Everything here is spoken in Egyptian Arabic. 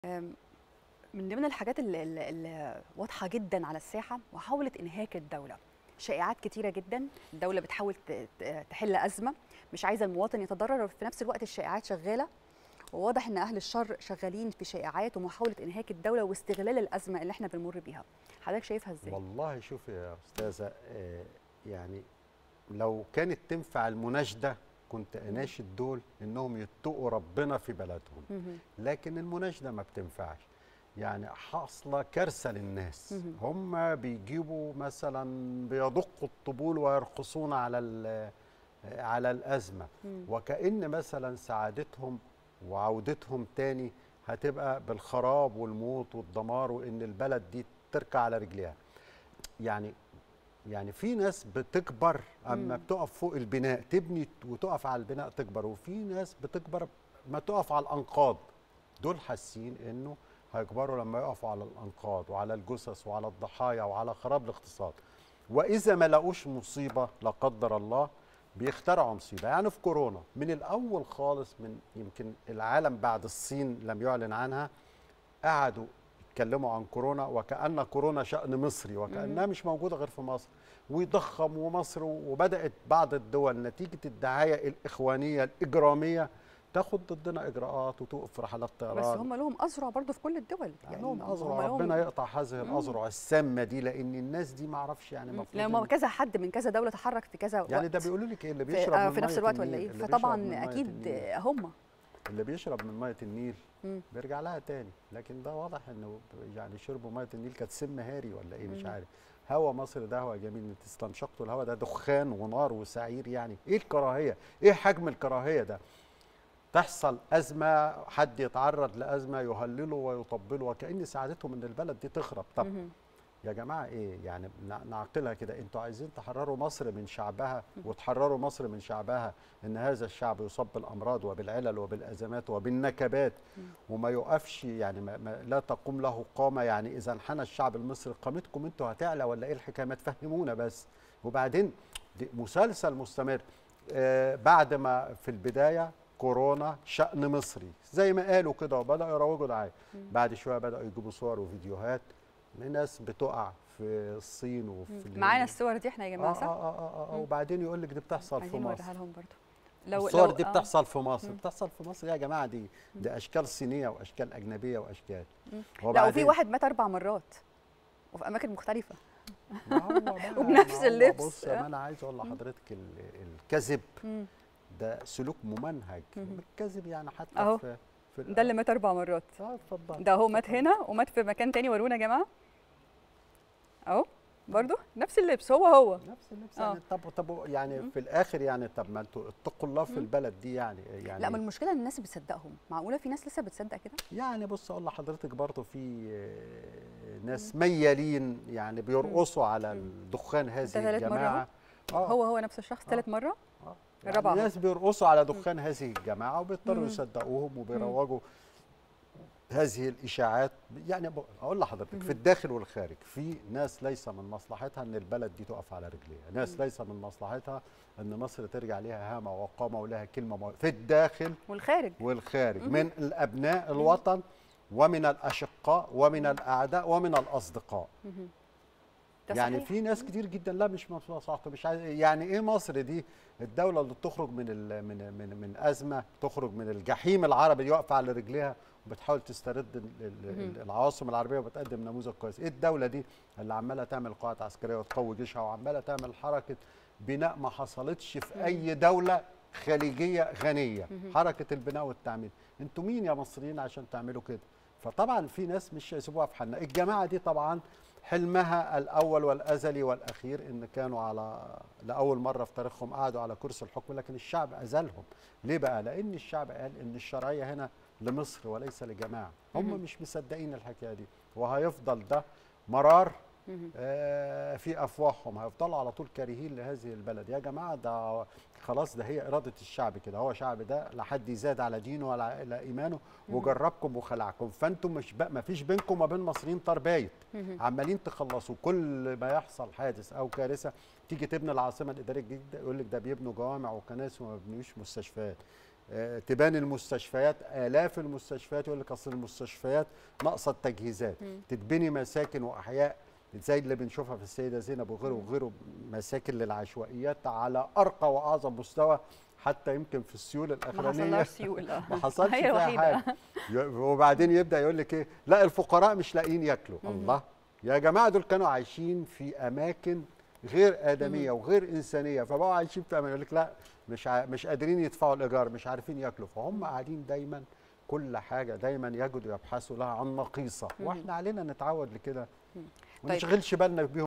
آمم، من ضمن الحاجات ال ال اللي واضحة جدًا على الساحة محاولة إنهاك الدولة، شائعات كتيرة جدًا، الدولة بتحاول ت ت تحل أزمة، مش عايزة المواطن يتضرر وفي نفس الوقت الشائعات شغالة، وواضح إن أهل الشر شغالين في شائعات ومحاولة إنهاك الدولة واستغلال الأزمة اللي إحنا بنمر بيها، حضرتك شايفها إزاي؟ والله شوفي يا أستاذة آآ يعني لو كانت تنفع المناشدة كنت أناشد دول إنهم يتقوا ربنا في بلدهم، اهم. لكن المناشدة ما بتنفعش، يعني حاصلة كارثة للناس، اهم. هم بيجيبوا مثلًا بيدقوا الطبول ويرقصون على ال على الأزمة، إمم. وكأن مثلًا سعادتهم وعودتهم تاني هتبقى بالخراب والموت والدمار وإن البلد دي تركع على رجليها. يعني يعني في ناس بتكبر أما إمم. بتقف فوق البناء تبني وتقف على البناء تكبر، وفي ناس بتكبر ما تقف على الأنقاض، دول حاسين إنه هيكبروا لما يقفوا على الأنقاض وعلى الجثث وعلى الضحايا وعلى خراب الاقتصاد، وإذا ما لاقوش مصيبة لا قدر الله بيخترعوا مصيبة، يعني في كورونا من الأول خالص من يمكن العالم بعد الصين لم يعلن عنها قعدوا يتكلموا عن كورونا وكأن كورونا شأن مصري وكأنها مش موجودة غير في مصر ويضخموا مصر وبدأت بعض الدول نتيجة الدعاية الإخوانية الإجرامية تاخد ضدنا إجراءات وتوقف رحلات طيران بس هم لهم أذرع برضه في كل الدول، يعني لهم هم أذرع لهم ربنا يقطع هذه مم. الأذرع السامة دي لأن الناس دي ما أعرفش يعني إمم، المفروض لما إن- كذا حد من كذا دولة تحرك في كذا يعني وقت ده بيقولوا لك إيه اللي في, بيشرب آه من في نفس مية الوقت ولا النيل، إيه؟ اللي بيشرب فطبعًا من مية أكيد النيل. هم اللي بيشرب من ميه النيل إمم. بيرجع لها تاني لكن ده واضح انه يعني شربوا ميه النيل كانت سم هاري ولا ايه مش مم. عارف هوا مصر ده هوا جميل انت استنشقتوا الهوا ده دخان ونار وسعير يعني ايه الكراهيه ايه حجم الكراهيه ده تحصل ازمه حد يتعرض لازمه يهللوا ويطبلوا وكان سعادتهم ان البلد دي تخرب طب اهم. يا جماعه ايه يعني نع- نعقلها كده انتوا عايزين تحرروا مصر من شعبها وتحرروا مصر من شعبها ان هذا الشعب يصاب بالامراض وبالعلل وبالازمات وبالنكبات وما يقفش يعني ما ما لا تقوم له قامه يعني اذا انحنى الشعب المصري قامتكم انتوا هتعلى ولا ايه الحكايه ما تفهمونا بس وبعدين دي مسلسل مستمر آه بعد ما في البدايه كورونا شأن مصري زي ما قالوا كده وبدأوا يروجوا دعاية بعد شوية بدأوا يجيبوا صور وفيديوهات لناس بتقع في الصين وفي الهند. معانا الصور دي إحنا يا آه جماعة آه, صح؟ آه, آه, آه مم. وبعدين يقول لك دي بتحصل في عايزين مصر نوريها لهم برضه لو الصور لو دي آه. بتحصل في مصر مم. بتحصل في مصر يا جماعة دي دي أشكال صينية وأشكال أجنبية وأشكال مم. لا وفي وبعدين- واحد مات أربع مرات وفي أماكن مختلفة ما هو بقى- وبنفس ما هو اللبس. بص ما انا عايز اقول لحضرتك ال- الكذب مم. ده سلوك ممنهج مهم. الكذب يعني حتى أهو. في في ده اللي مات أربع مرات اه اتفضل ده هو مات هنا ومات في مكان تاني ورونا يا جماعة أهو برضه نفس اللبس هو هو نفس اللبس آه. يعني طب طب يعني مم. في الاخر يعني طب ما انتوا اتقوا الله في مم. البلد دي يعني يعني لا ما المشكلة إن الناس بتصدقهم معقولة في ناس لسه بتصدق كده؟ يعني بص اقول لحضرتك برضه في آه، ناس ميالين يعني بيرقصوا على مم. الدخان هذه تالت مرة الجماعه اه هو هو نفس الشخص آه. ثالث مرة آه. الرابعة يعني أهو. ناس بيرقصوا على دخان هذه الجماعه وبيضطروا مم. يصدقوهم وبيروجوا هذه الاشاعات يعني ب- اقول لحضرتك مم. في الداخل والخارج في ناس ليس من مصلحتها ان البلد دي تقف على رجليها ناس مم. ليس من مصلحتها ان مصر ترجع ليها هامه وقامه ولها كلمه مو- في الداخل والخارج والخارج مم. من الابناء الوطن ومن الاشقاء ومن الاعداء ومن الاصدقاء مهم. ده يعني صحيح. في ناس كتير جدا لا مش مصلحته مش عايز يعني ايه مصر دي الدوله اللي بتخرج من ال من من من ازمه تخرج من الجحيم العربي اللي واقفه على رجليها وبتحاول تسترد ال- ال- مهم. العواصم العربيه وبتقدم نموذج كويس ايه الدوله دي اللي عماله تعمل قواعد عسكريه وتقوي جيشها وعماله تعمل حركه بناء ما حصلتش في مم. اي دوله خليجيه غنيه مهم. حركه البناء والتعمير انتوا مين يا مصريين عشان تعملوا كده فطبعا في ناس مش هيسيبوها في حالنا الجماعه دي طبعا حلمها الاول والازلي والاخير ان كانوا على لاول مره في تاريخهم قعدوا على كرسي الحكم لكن الشعب اذلهم ليه بقى لان الشعب قال ان الشرعيه هنا لمصر وليس لجماعه هم مهم. مش مصدقين الحكايه دي وهيفضل ده مرار مهم. آه، في افواههم هيفضلوا على طول كارهين لهذه البلد يا جماعه ده خلاص ده هي اراده الشعب كده هو شعب ده لا حد يزاد على دينه ولا على ايمانه مم. وجربكم وخلعكم فانتم مش بقى ما فيش بينكم وما بين المصريين طار بايت مهم. عمالين تخلصوا كل ما يحصل حادث او كارثه تيجي تبني العاصمه الاداريه الجديده يقول لك ده بيبنوا جوامع وكنائس وما بيبنوش مستشفيات آه، تبان المستشفيات الاف المستشفيات يقول لك اصل المستشفيات ناقصه التجهيزات تتبني مساكن واحياء زي اللي بنشوفها في السيده زينب وغيره وغيره مساكن للعشوائيات على ارقى واعظم مستوى حتى يمكن في السيول ما الاخرانيه حصلهاش سيول آه. ما حصلش هي فيها الوحيدة. حاجه ي- وبعدين يبدا يقول لك ايه لا الفقراء مش لاقيين ياكلوا الله يا جماعه دول كانوا عايشين في اماكن غير ادميه وغير انسانيه فبقوا عايشين في امان يقول لك لا مش ع... مش قادرين يدفعوا الايجار مش عارفين ياكلوا فهم قاعدين دايما كل حاجه دايما يجدوا يبحثوا لها عن نقيصه واحنا علينا نتعود لكده وما طيب. نشغلش بالنا بيهم